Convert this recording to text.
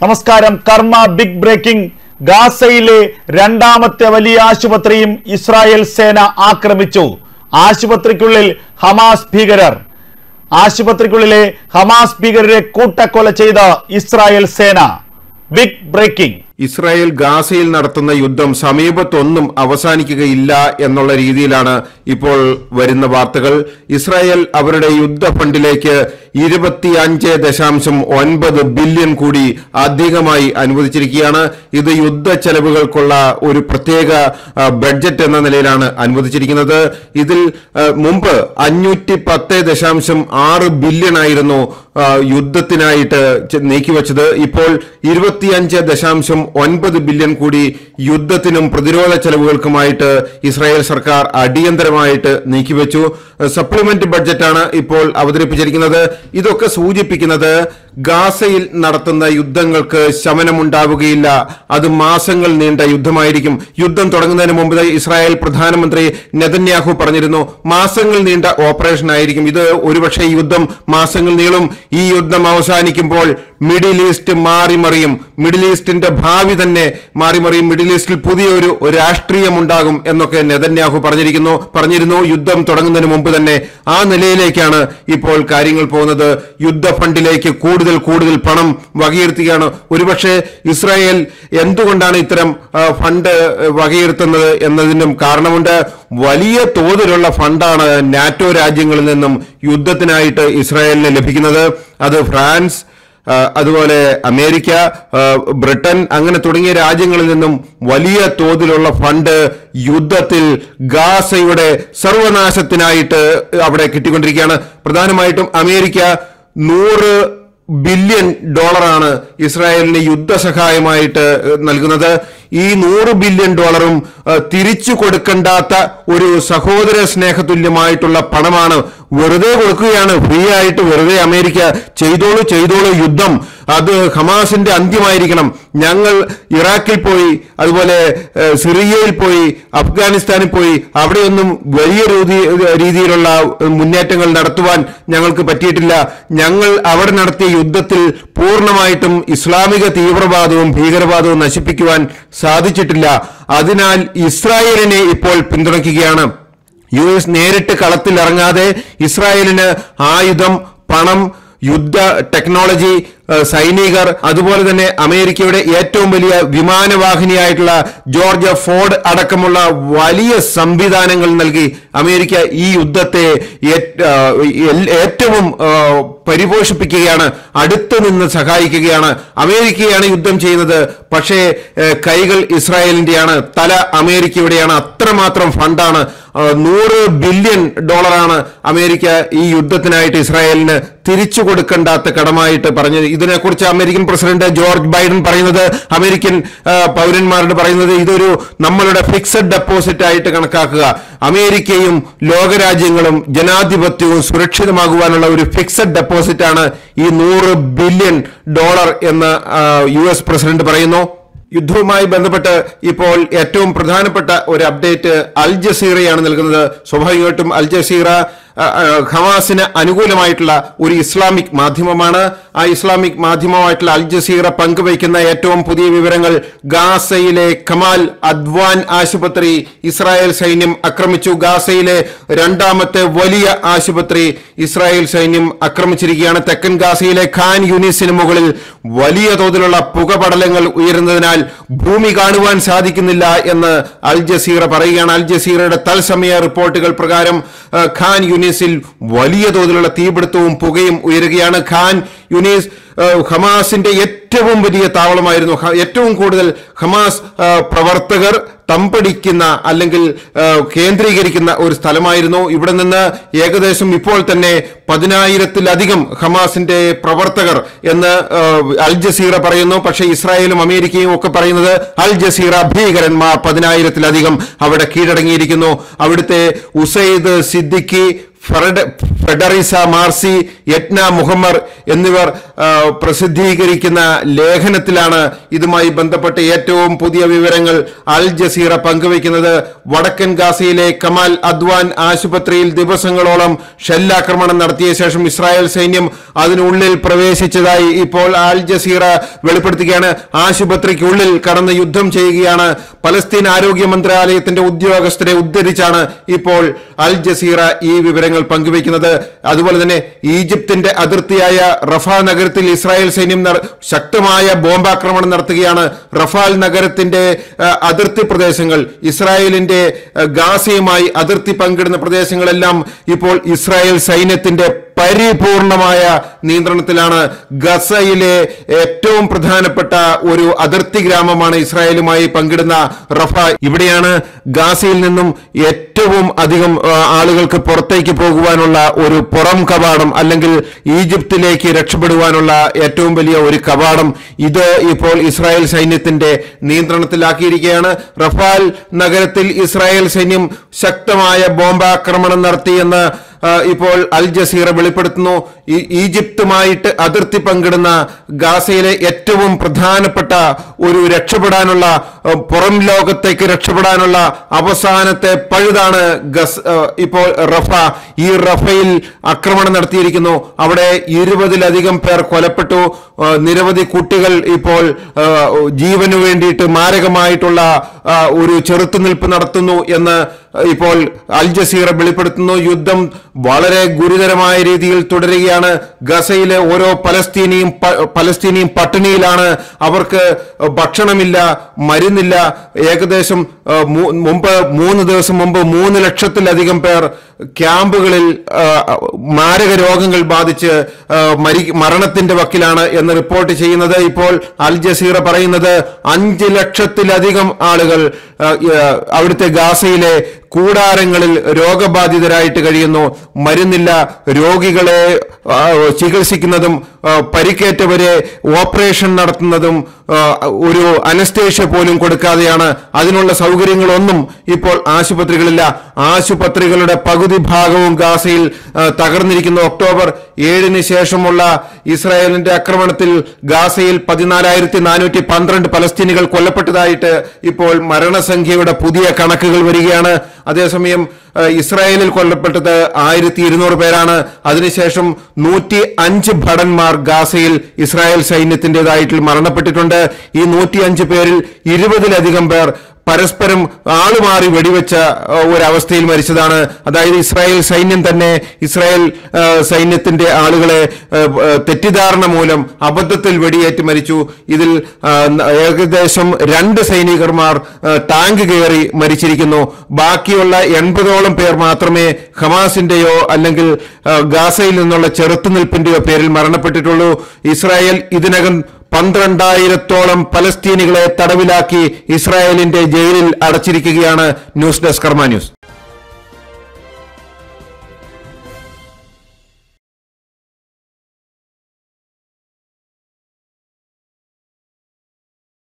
നമസ്കാരം കർമ്മ big breaking ഗാസയിലെ രണ്ടാമത്തെ വലിയ ആശുപത്രിയും ഇസ്രായേൽ സേന ആക്രമിച്ചു ആശുപത്രിക്കുള്ളിൽ ഹമാസ് ഭീകരർ ആശുപത്രിക്കുള്ളിലെ ഹമാസ് ഭീകരരെ കൂട്ടക്കൊല ചെയ്ത ഇസ്രായേൽ സേന ബിഗ് ബ്രേക്കിംഗ് ഇസ്രായേൽ ഗാസയിൽ നടത്തുന്ന യുദ്ധം സമീപത്തൊന്നും അവസാനിക്കുകയില്ല എന്നുള്ള രീതിയിലാണ് ഇപ്പോൾ വരുന്ന വാർത്തകൾ ഇസ്രായേൽ അവരുടെ യുദ്ധ ഫണ്ടിലേക്ക് ഇരുപത്തിയഞ്ച് ദശാംശം ഒൻപത് ബില്യൺ കൂടി അധികമായി അനുവദിച്ചിരിക്കുകയാണ് ഇത് യുദ്ധ ചെലവുകൾക്കുള്ള ഒരു പ്രത്യേക ആ, ബഡ്ജറ്റ് എന്ന നിലയിലാണ് അനുവദിച്ചിരിക്കുന്നത് ഇതിൽ ആ, മുമ്പ് അഞ്ഞൂറ്റി പത്ത് ദശാംശം ആറ് ബില്യൺ ആയിരുന്നു ആ, യുദ്ധത്തിനായിട്ട് ചെ- നീക്കിവച്ചത് ഇപ്പോൾ ഇരുപത്തിയഞ്ച് ദശാംശം ഒൻപത് ബില്യൺ കൂടി യുദ്ധത്തിനും പ്രതിരോധ ചെലവുകൾക്കുമായിട്ട് ഇസ്രായേൽ സർക്കാർ അടിയന്തരമായിട്ട് നീക്കിവെച്ചു സപ്ലിമെന്റ് ബഡ്ജറ്റാണ് ഇപ്പോൾ അവതരിപ്പിച്ചിരിക്കുന്നത് ഇതൊക്കെ സൂചിപ്പിക്കുന്നത് ഗാസയിൽ നടത്തുന്ന യുദ്ധങ്ങൾക്ക് ശമനമുണ്ടാവുകയില്ല അത് മാസങ്ങൾ നീണ്ട യുദ്ധമായിരിക്കും യുദ്ധം തുടങ്ങുന്നതിന് മുമ്പ് ഇസ്രായേൽ പ്രധാനമന്ത്രി നെതന്യാഹു പറഞ്ഞിരുന്നു മാസങ്ങൾ നീണ്ട ഓപ്പറേഷൻ ആയിരിക്കും ഇത് ഒരുപക്ഷെ ഈ യുദ്ധം മാസങ്ങൾ നീളും ഈ യുദ്ധം അവസാനിക്കുമ്പോൾ മിഡിൽ ഈസ്റ്റ് മാറിമറിയും മിഡിൽ ഈസ്റ്റിന്റെ ഭാവി തന്നെ മാറിമറിയും മിഡിൽ ഈസ്റ്റിൽ പുതിയൊരു ഒരു രാഷ്ട്രീയമുണ്ടാകും എന്നൊക്കെ നെതന്യാഹു പറഞ്ഞിരിക്കുന്നു പറഞ്ഞിരുന്നു യുദ്ധം തുടങ്ങുന്നതിന് മുമ്പ് തന്നെ ആ നിലയിലേക്കാണ് ഇപ്പോൾ കാര്യങ്ങൾ പോകുന്നത് യുദ്ധ ഫണ്ടിലേക്ക് കൂടുതൽ കൂടുതൽ പണം വകയിരുത്തുകയാണ് ഒരുപക്ഷെ ഇസ്രായേൽ എന്തുകൊണ്ടാണ് ഇത്തരം ആ, ഫണ്ട് വകയിരുത്തുന്നത് എന്നതിനും കാരണമുണ്ട് വലിയ തോതിലുള്ള ഫണ്ടാണ് നാറ്റോ രാജ്യങ്ങളിൽ നിന്നും യുദ്ധത്തിനായിട്ട് ഇസ്രായേലിന് ലഭിക്കുന്നത് അത് ഫ്രാൻസ് ആ, അതുപോലെ അമേരിക്ക ആ, ബ്രിട്ടൻ അങ്ങനെ തുടങ്ങിയ രാജ്യങ്ങളിൽ നിന്നും വലിയ തോതിലുള്ള ഫണ്ട് യുദ്ധത്തിൽ ഗാസയുടെ സർവനാശത്തിനായിട്ട് അവിടെ കിട്ടിക്കൊണ്ടിരിക്കുകയാണ് പ്രധാനമായിട്ടും അമേരിക്ക നൂറ് ബില്യൺ ഡോളറാണ് ഇസ്രായേലിന് യുദ്ധസഹായമായിട്ട് ഏഹ്, നൽകുന്നത് ഈ നൂറ് ബില്യൺ ഡോളറും ഏഹ്, തിരിച്ചു കൊടുക്കണ്ടാത്ത ഒരു സഹോദര സ്നേഹതുല്യമായിട്ടുള്ള പണമാണ് വെറുതെ കൊടുക്കുകയാണ് ഫ്രീ ആയിട്ട് വെറുതെ അമേരിക്ക ചെയ്തോളൂ ചെയ്തോളൂ യുദ്ധം അത് ഹമാസിന്റെ അന്ത്യമായിരിക്കണം ഞങ്ങൾ ഇറാഖിൽ പോയി അതുപോലെ ഏഹ്, സിറിയയിൽ പോയി അഫ്ഗാനിസ്ഥാനിൽ പോയി അവിടെയൊന്നും വലിയ രീതി രീതിയിലുള്ള മുന്നേറ്റങ്ങൾ നടത്തുവാൻ ഞങ്ങൾക്ക് പറ്റിയിട്ടില്ല ഞങ്ങൾ അവിടെ നടത്തിയ യുദ്ധത്തിൽ പൂർണ്ണമായിട്ടും ഇസ്ലാമിക തീവ്രവാദവും ഭീകരവാദവും നശിപ്പിക്കുവാൻ സാധിച്ചിട്ടില്ല അതിനാൽ ഇസ്രായേലിനെ ഇപ്പോൾ പിന്തുണയ്ക്കുകയാണ് യു എസ് നേരിട്ട് കളത്തിൽ ഇറങ്ങാതെ ഇസ്രായേലിന് ആയുധം പണം യുദ്ധ ടെക്നോളജി ഏഹ്, സൈനികർ അതുപോലെ തന്നെ അമേരിക്കയുടെ ഏറ്റവും വലിയ വിമാനവാഹിനിയായിട്ടുള്ള ജോർജ് ഫോർഡ് അടക്കമുള്ള വലിയ സംവിധാനങ്ങൾ നൽകി അമേരിക്ക ഈ യുദ്ധത്തെ ഏറ്റ്- ഏഹ്, എൽ- ഏറ്റവും ഏഹ്, പരിപോഷിപ്പിക്കുകയാണ് അടുത്ത് നിന്ന് സഹായിക്കുകയാണ് അമേരിക്കയാണ് യുദ്ധം ചെയ്യുന്നത് പക്ഷേ ഏഹ്, കൈകൾ ഇസ്രായേലിന്റെയാണ് തല അമേരിക്കയുടെയാണ് അത്രമാത്രം ഫണ്ടാണ് ഏഹ്, നൂറ് ബില്യൺ ഡോളറാണ് അമേരിക്ക ഈ യുദ്ധത്തിനായിട്ട് ഇസ്രായേലിന് തിരിച്ചു കൊടുക്കേണ്ടാത്ത കടമായിട്ട് പറഞ്ഞത് ഇതിനെക്കുറിച്ച് അമേരിക്കൻ പ്രസിഡന്റ് ജോർജ് ബൈഡൻ പറയുന്നത് അമേരിക്കൻ ഏഹ്, പൗരന്മാരോട് പറയുന്നത് ഇതൊരു നമ്മളുടെ ഫിക്സഡ് ഡെപ്പോസിറ്റ് ആയിട്ട് കണക്കാക്കുക അമേരിക്കയും ലോകരാജ്യങ്ങളും ജനാധിപത്യവും സുരക്ഷിതമാകുവാനുള്ള ഒരു ഫിക്സഡ് ഡെപ്പോസിറ്റ് ആണ് ഈ നൂറ് ബില്യൺ ഡോളർ എന്ന് ആ, യു എസ് പ്രസിഡന്റ് പറയുന്നു യുദ്ധവുമായി ബന്ധപ്പെട്ട് ഇപ്പോൾ ഏറ്റവും പ്രധാനപ്പെട്ട ഒരു അപ്ഡേറ്റ് അൽ ജസീറയാണ് നൽകുന്നത് സ്വാഭാവികമായിട്ടും അൽ ജസീറ ആ, ആ, ഹമാസിന് അനുകൂലമായിട്ടുള്ള ഒരു ഇസ്ലാമിക് മാധ്യമമാണ് ആ ഇസ്ലാമിക് മാധ്യമമായിട്ടുള്ള അൽ ജസീറ പങ്കുവയ്ക്കുന്ന ഏറ്റവും പുതിയ വിവരങ്ങൾ ഗാസയിലെ കമാൽ അദ്വാൻ ആശുപത്രി ഇസ്രായേൽ സൈന്യം ആക്രമിച്ചു ഗാസയിലെ രണ്ടാമത്തെ വലിയ ആശുപത്രി ഇസ്രായേൽ സൈന്യം ആക്രമിച്ചിരിക്കുകയാണ് തെക്കൻ ഗാസയിലെ ഖാൻ യൂനിസിന് മുകളിൽ വലിയ തോതിലുള്ള പുകപടലങ്ങൾ ഉയരുന്നതിനാൽ ഭൂമി കാണുവാൻ സാധിക്കുന്നില്ല എന്ന് അൽ ജസീറ പറയുകയാണ് അൽ ജസീറയുടെ തത്സമയ റിപ്പോർട്ടുകൾ പ്രകാരം ആ, ഖാൻ യൂനിസിൽ വലിയ തോതിലുള്ള തീപിടുത്തവും പുകയും ഉയരുകയാണ് ഖാൻ യൂനിസ് ആ, ഹമാസിന്റെ ഏറ്റവും വലിയ താവളമായിരുന്നു ഹ- ഏറ്റവും കൂടുതൽ ഹമാസ് ആ, പ്രവർത്തകർ തമ്പടിക്കുന്ന അല്ലെങ്കിൽ ആ, കേന്ദ്രീകരിക്കുന്ന ഒരു സ്ഥലമായിരുന്നു ഇവിടെ നിന്ന് ഏകദേശം ഇപ്പോൾ തന്നെ പതിനായിരത്തിലധികം ഹമാസിന്റെ പ്രവർത്തകർ എന്ന് ആ, അൽ ജസീറ പറയുന്നു പക്ഷേ ഇസ്രായേലും അമേരിക്കയും ഒക്കെ പറയുന്നത് അൽ ജസീറ ഭീകരന്മാർ പതിനായിരത്തിലധികം അവിടെ കീഴടങ്ങിയിരിക്കുന്നു അവിടുത്തെ ഉസൈദ് സിദ്ദിഖി ഫെറഡ- ഫെഡറിസ മാർസി യറ്റ്ന മുഹമ്മർ എന്നിവർ ആ, പ്രസിദ്ധീകരിക്കുന്ന ലേഖനത്തിലാണ് ഇതുമായി ബന്ധപ്പെട്ട് ഏറ്റവും പുതിയ വിവരങ്ങൾ അൽ ജസീറ പങ്കുവയ്ക്കുന്നത് വടക്കൻ ഗാസയിലെ കമാൽ അദ്വാൻ ആശുപത്രിയിൽ ദിവസങ്ങളോളം ഷെല്ലാക്രമണം നടത്തിയ ശേഷം ഇസ്രായേൽ സൈന്യം അതിനുള്ളിൽ പ്രവേശിച്ചതായി ഇപ്പോൾ അൽ ജസീറ വെളിപ്പെടുത്തുകയാണ് ആശുപത്രിക്കുള്ളിൽ കടന്ന് യുദ്ധം ചെയ്യുകയാണ് പലസ്തീൻ ആരോഗ്യ മന്ത്രാലയത്തിന്റെ ഉദ്യോഗസ്ഥരെ ഉദ്ധരിച്ചാണ് ഇപ്പോൾ അൽ ജസീറ ഈ വിവരങ്ങൾ പങ്കുവയ്ക്കുന്നത് അതുപോലെ തന്നെ ഈജിപ്തിന്റെ അതിർത്തിയായ റഫ നഗരത്തിൽ ഇസ്രായേൽ സൈന്യം നട- ശക്തമായ ബോംബാക്രമണം നടത്തുകയാണ് റഫാൽ നഗരത്തിന്റെ ആ, അതിർത്തി പ്രദേശങ്ങൾ ഇസ്രായേലിന്റെ ആ, ഗാസയുമായി അതിർത്തി പങ്കിടുന്ന പ്രദേശങ്ങളെല്ലാം ഇപ്പോൾ ഇസ്രായേൽ സൈന്യത്തിന്റെ പരിപൂർണമായ നിയന്ത്രണത്തിലാണ് ഗസയിലെ ഏറ്റവും പ്രധാനപ്പെട്ട ഒരു അതിർത്തി ഗ്രാമമാണ് ഇസ്രായേലുമായി പങ്കിടുന്ന റഫ ഇവിടെയാണ് ഗാസയിൽ നിന്നും ഏറ്റവും അധികം ആ, ആളുകൾക്ക് പുറത്തേക്ക് പോകുവാനുള്ള ഒരു പുറം കവാടം അല്ലെങ്കിൽ ഈജിപ്തിലേക്ക് രക്ഷപ്പെടുവാനുള്ള ഏറ്റവും വലിയ ഒരു കവാടം ഇത് ഇപ്പോൾ ഇസ്രായേൽ സൈന്യത്തിന്റെ നിയന്ത്രണത്തിലാക്കിയിരിക്കുകയാണ് റഫാൽ നഗരത്തിൽ ഇസ്രായേൽ സൈന്യം ശക്തമായ ബോംബാക്രമണം നടത്തിയെന്ന് ആ, ഇപ്പോൾ അൽ ജസീറ വെളിപ്പെടുത്തുന്നു ഈ ഈജിപ്തുമായിട്ട് അതിർത്തി പങ്കിടുന്ന ഗാസയിലെ ഏറ്റവും പ്രധാനപ്പെട്ട ഒരു രക്ഷപ്പെടാനുള്ള ആ, പുറം ലോകത്തേക്ക് രക്ഷപ്പെടാനുള്ള അവസാനത്തെ പഴുതാണ് ഗസ് ആ, ഇപ്പോൾ റഫ ഈ റഫയിൽ ആക്രമണം നടത്തിയിരിക്കുന്നു അവിടെ ഇരുപതിലധികം പേർ കൊലപ്പെട്ടു ആ, നിരവധി കുട്ടികൾ ഇപ്പോൾ ആ, ജീവന് വേണ്ടിയിട്ട് മാരകമായിട്ടുള്ള ആ, ഒരു ചെറുത്തുനിൽപ്പ് നടത്തുന്നു എന്ന് ഇപ്പോൾ അൽ ജസീറ വെളിപ്പെടുത്തുന്നു യുദ്ധം വളരെ ഗുരുതരമായ രീതിയിൽ തുടരുകയാണ് ഗസയിലെ ഓരോ പലസ്തീനിയും പ- പലസ്തീനിയും പട്ടിണിയിലാണ് അവർക്ക് ഭക്ഷണമില്ല മരുന്നില്ല ഏകദേശം ആ, മൂ- മുമ്പ് മൂന്ന് ദിവസം മുമ്പ് മൂന്ന് ലക്ഷത്തിലധികം പേർ ക്യാമ്പുകളിൽ ആ, മാരക രോഗങ്ങൾ ബാധിച്ച് ആ, മരി മരണത്തിന്റെ വക്കിലാണ് എന്ന് റിപ്പോർട്ട് ചെയ്യുന്നത് ഇപ്പോൾ അൽ ജസീറ പറയുന്നത് അഞ്ച് ലക്ഷത്തിലധികം ആളുകൾ ആ, ആ, അവിടുത്തെ ഗാസയിലെ കൂടാരങ്ങളിൽ രോഗബാധിതരായിട്ട് കഴിയുന്നു മരുന്നില്ല രോഗികളെ ആ, ചികിത്സിക്കുന്നതും ആ, പരിക്കേറ്റവരെ ഓപ്പറേഷൻ നടത്തുന്നതും ആ, ഒരു അനസ്തേഷ്യ പോലും കൊടുക്കാതെയാണ് അതിനുള്ള സൗകര്യങ്ങളൊന്നും ഇപ്പോൾ ആശുപത്രികളില്ല ആശുപത്രികളുടെ പകുതി ഭാഗവും ഗാസയിൽ ആ, തകർന്നിരിക്കുന്നു ഒക്ടോബർ ഏഴിന് ശേഷമുള്ള ഇസ്രായേലിന്റെ ആക്രമണത്തിൽ ഗാസയിൽ പതിനാലായിരത്തി നാനൂറ്റി പന്ത്രണ്ട് പലസ്തീനികൾ കൊല്ലപ്പെട്ടതായിട്ട് ഇപ്പോൾ മരണസംഖ്യയുടെ പുതിയ കണക്കുകൾ വരികയാണ് അതേസമയം ആ, ഇസ്രായേലിൽ കൊല്ലപ്പെട്ടത് ആയിരത്തി ഇരുന്നൂറ് പേരാണ് അതിനുശേഷം നൂറ്റി അഞ്ച് ഭടന്മാർ ഗാസയിൽ ഇസ്രായേൽ സൈന്യത്തിൻ്റെതായിട്ട് മരണപ്പെട്ടിട്ടുണ്ട് ഈ നൂറ്റി അഞ്ച് പേരിൽ ഇരുപതിലധികം പേർ പരസ്പരം ആളുമാറി വെടിവെച്ച ആ, ഒരവസ്ഥയിൽ മരിച്ചതാണ് അതായത് ഇസ്രായേൽ സൈന്യം തന്നെ ഇസ്രായേൽ ആ, സൈന്യത്തിന്റെ ആളുകളെ ആ, ആ, തെറ്റിദ്ധാരണ മൂലം അബദ്ധത്തിൽ വെടിയേറ്റ് മരിച്ചു ഇതിൽ ആ, ന- ഏകദേശം രണ്ട് സൈനികർമാർ ആ, ടാങ്ക് കയറി മരിച്ചിരിക്കുന്നു ബാക്കിയുള്ള എൺപതോളം പേർ മാത്രമേ ഹമാസിന്റെയോ അല്ലെങ്കിൽ ആ, ഗാസയിൽ നിന്നുള്ള ചെറുത്തുനിൽപ്പിന്റെയോ പേരിൽ മരണപ്പെട്ടിട്ടുള്ളൂ ഇസ്രായേൽ ഇതിനകം പന്ത്രണ്ടായിരത്തോളം പലസ്തീനികളെ തടവിലാക്കി ഇസ്രായേലിന്റെ ജയിലിൽ അടച്ചിരിക്കുകയാണ് ന്യൂസ് ഡെസ്ക് കർമ്മ ന്യൂസ്